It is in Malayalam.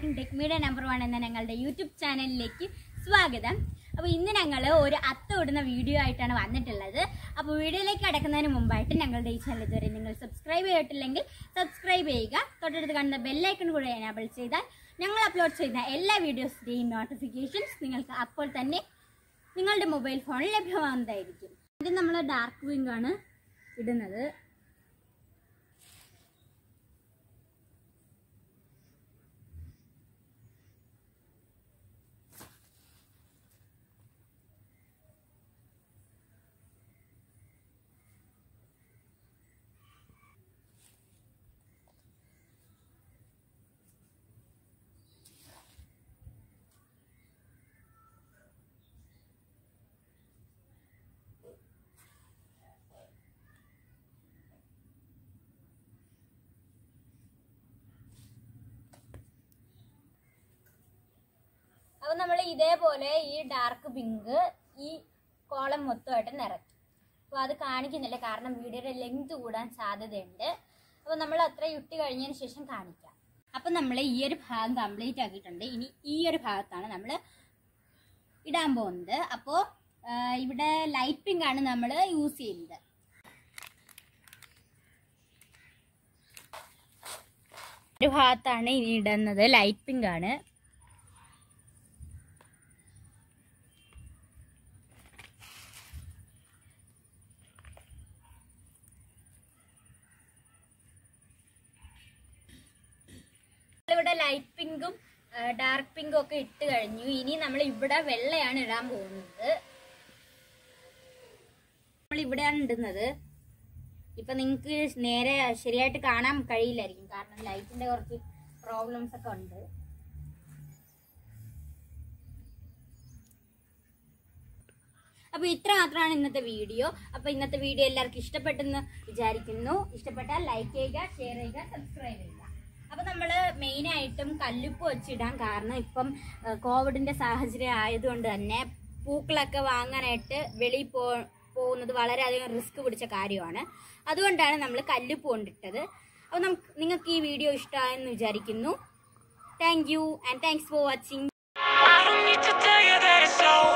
എല്ലാവർക്കും ടെക്മിയുടെ നമ്പർ വൺ എന്ന ഞങ്ങളുടെ യൂട്യൂബ് ചാനലിലേക്ക് സ്വാഗതം അപ്പോൾ ഇന്ന് ഞങ്ങൾ ഒരു അത്ത ഇടുന്ന വീഡിയോ ആയിട്ടാണ് വന്നിട്ടുള്ളത് അപ്പോൾ വീഡിയോയിലേക്ക് കടക്കുന്നതിന് മുമ്പായിട്ട് ഞങ്ങളുടെ ഈ ചാനൽ ഇതുവരെ നിങ്ങൾ സബ്സ്ക്രൈബ് ചെയ്തിട്ടില്ലെങ്കിൽ സബ്സ്ക്രൈബ് ചെയ്യുക തൊട്ടടുത്ത് കാണുന്ന ബെല്ലൈക്കൺ കൂടെ എനാബിൾ ചെയ്താൽ ഞങ്ങൾ അപ്ലോഡ് ചെയ്യുന്ന എല്ലാ വീഡിയോസിൻ്റെയും നോട്ടിഫിക്കേഷൻസ് നിങ്ങൾക്ക് അപ്പോൾ തന്നെ നിങ്ങളുടെ മൊബൈൽ ഫോണിൽ ലഭ്യമാകുന്നതായിരിക്കും ഇത് നമ്മൾ ഡാർക്ക് വിങ് ആണ് ഇടുന്നത് അപ്പോൾ നമ്മൾ ഇതേപോലെ ഈ ഡാർക്ക് പിങ്ക് ഈ കോളം മൊത്തമായിട്ട് നിറയ്ക്കും അപ്പോൾ അത് കാണിക്കുന്നില്ല കാരണം വീഡിയോയുടെ ലെങ്ത് കൂടാൻ സാധ്യതയുണ്ട് അപ്പോൾ നമ്മൾ അത്ര ഇട്ട് കഴിഞ്ഞതിന് ശേഷം കാണിക്കാം അപ്പം നമ്മൾ ഈ ഒരു ഭാഗം കംപ്ലീറ്റ് ആക്കിയിട്ടുണ്ട് ഇനി ഈ ഒരു ഭാഗത്താണ് നമ്മൾ ഇടാൻ പോകുന്നത് അപ്പോൾ ഇവിടെ ലൈറ്റ് പിങ്ക് ആണ് നമ്മൾ യൂസ് ചെയ്യുന്നത് ഒരു ഭാഗത്താണ് ഇനി ഇടുന്നത് ലൈറ്റ് പിങ്ക് ആണ് ഇവിടെ ലൈറ്റ് പിങ്കും ഡാർക്ക് പിങ്കും ഒക്കെ ഇട്ട് കഴിഞ്ഞു ഇനി നമ്മൾ ഇവിടെ വെള്ളയാണ് ഇടാൻ പോകുന്നത് നമ്മൾ ഇവിടെയാണ് ഇടുന്നത് ഇപ്പൊ നിങ്ങക്ക് നേരെ ശരിയായിട്ട് കാണാൻ കഴിയില്ലായിരിക്കും കാരണം ലൈറ്റിന്റെ കുറച്ച് പ്രോബ്ലംസ് ഒക്കെ ഉണ്ട് അപ്പൊ ഇത്ര മാത്രമാണ് ഇന്നത്തെ വീഡിയോ അപ്പൊ ഇന്നത്തെ വീഡിയോ എല്ലാവർക്കും ഇഷ്ടപ്പെട്ടെന്ന് വിചാരിക്കുന്നു ഇഷ്ടപ്പെട്ടാൽ ലൈക്ക് ചെയ്യുക ഷെയർ ചെയ്യുക സബ്സ്ക്രൈബ് ചെയ്യുക അപ്പൊ നമ്മള് മെയിൻ ആയിട്ടും കല്ലുപ്പ് വെച്ചിടാൻ കാരണം ഇപ്പം ഏഹ്, കോവിഡിന്റെ സാഹചര്യം ആയതുകൊണ്ട് തന്നെ പൂക്കളൊക്കെ വാങ്ങാനായിട്ട് വെളിയിൽ പോ പോകുന്നത് വളരെയധികം റിസ്ക് പിടിച്ച കാര്യമാണ് അതുകൊണ്ടാണ് നമ്മൾ കല്ലുപ്പ് കൊണ്ടിട്ടത് അപ്പോൾ നമുക്ക് നിങ്ങൾക്ക് ഈ വീഡിയോ ഇഷ്ടമായെന്ന് വിചാരിക്കുന്നു thank you and thanks for watching I don't need to tell you that it's so